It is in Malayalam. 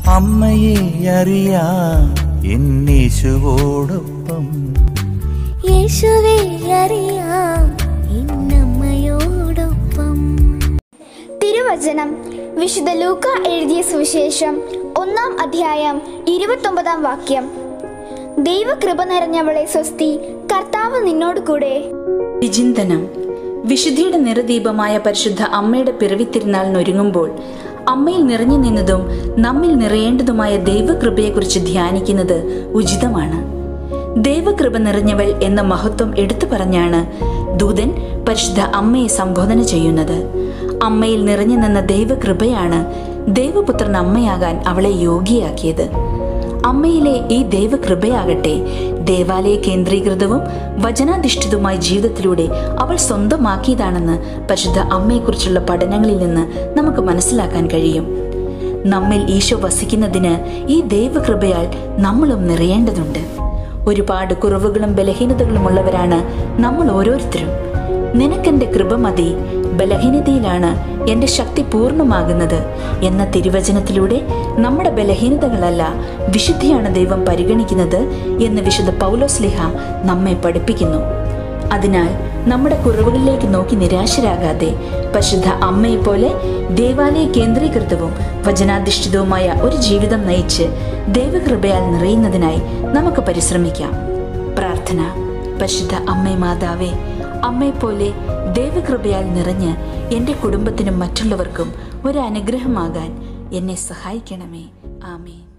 അമ്മയെ അറിയാം എന്നേശുവോടൊപ്പം യേശുവെ അറിയാം ഇന്നമ്മയോടൊപ്പം തിരുവചനം വിശുദ്ധ ലൂക്ക എഴുതിയ സുവിശേഷം ഒന്നാം അധ്യായം ഇരുപത്തൊമ്പതാം വാക്യം ദൈവകൃപ നിറഞ്ഞവളെ സ്വസ്തി കർത്താവ് നിന്നോട് കൂടെ വിചിന്തനം വിശുദ്ധിയുടെ നിറദീപമായ പരിശുദ്ധ അമ്മയുടെ പിറവിത്തിരുന്നാളിനൊരുങ്ങുമ്പോൾ അമ്മയിൽ നിറഞ്ഞു നിന്നതും നമ്മിൽ നിറയേണ്ടതുമായ ദൈവകൃപയെക്കുറിച്ച് ധ്യാനിക്കുന്നത് ഉചിതമാണ് ദൈവകൃപ നിറഞ്ഞവൾ എന്ന മഹത്വം എടുത്തു പറഞ്ഞാണ് ദൂതൻ പരിശുദ്ധ അമ്മയെ സംബോധന ചെയ്യുന്നത് അമ്മയിൽ നിറഞ്ഞു നിന്ന ദൈവകൃപയാണ് ദൈവപുത്രൻ അമ്മയാകാൻ അവളെ യോഗ്യയാക്കിയത് അമ്മയിലെ ഈ ദൈവകൃപയാകട്ടെ ദേവാലയ കേന്ദ്രീകൃതവും വചനാധിഷ്ഠിതവുമായ ജീവിതത്തിലൂടെ അവൾ സ്വന്തമാക്കിയതാണെന്ന് പരിശുദ്ധ അമ്മയെക്കുറിച്ചുള്ള പഠനങ്ങളിൽ നിന്ന് നമുക്ക് മനസ്സിലാക്കാൻ കഴിയും നമ്മിൽ ഈശോ വസിക്കുന്നതിന് ഈ ദൈവകൃപയാൽ നമ്മളും നിറയേണ്ടതുണ്ട് ഒരുപാട് കുറവുകളും ബലഹീനതകളും ഉള്ളവരാണ് നമ്മൾ ഓരോരുത്തരും നിനക്കെന്റെ കൃപ മതി ബലഹീനതയിലാണ് എൻ്റെ ശക്തി പൂർണ്ണമാകുന്നത് എന്ന തിരുവചനത്തിലൂടെ നമ്മുടെ ബലഹീനതകളല്ല വിശുദ്ധിയാണ് ദൈവം പരിഗണിക്കുന്നത് എന്ന് വിശുദ്ധ പൗലോസ്ലിഹ നമ്മെ പഠിപ്പിക്കുന്നു അതിനാൽ നമ്മുടെ കുറവുകളിലേക്ക് നോക്കി നിരാശരാകാതെ പരിശുദ്ധ അമ്മയെപ്പോലെ ദേവാലയ കേന്ദ്രീകൃതവും വചനാധിഷ്ഠിതവുമായ ഒരു ജീവിതം നയിച്ച് ദൈവകൃപയാൽ നിറയുന്നതിനായി നമുക്ക് പരിശ്രമിക്കാം പ്രാർത്ഥന പരിശുദ്ധ അമ്മേ മാതാവേ അമ്മയെപ്പോലെ ദൈവകൃപയാൽ നിറഞ്ഞ് എൻ്റെ കുടുംബത്തിനും മറ്റുള്ളവർക്കും ഒരു അനുഗ്രഹമാകാൻ എന്നെ സഹായിക്കണമേ ആമേൻ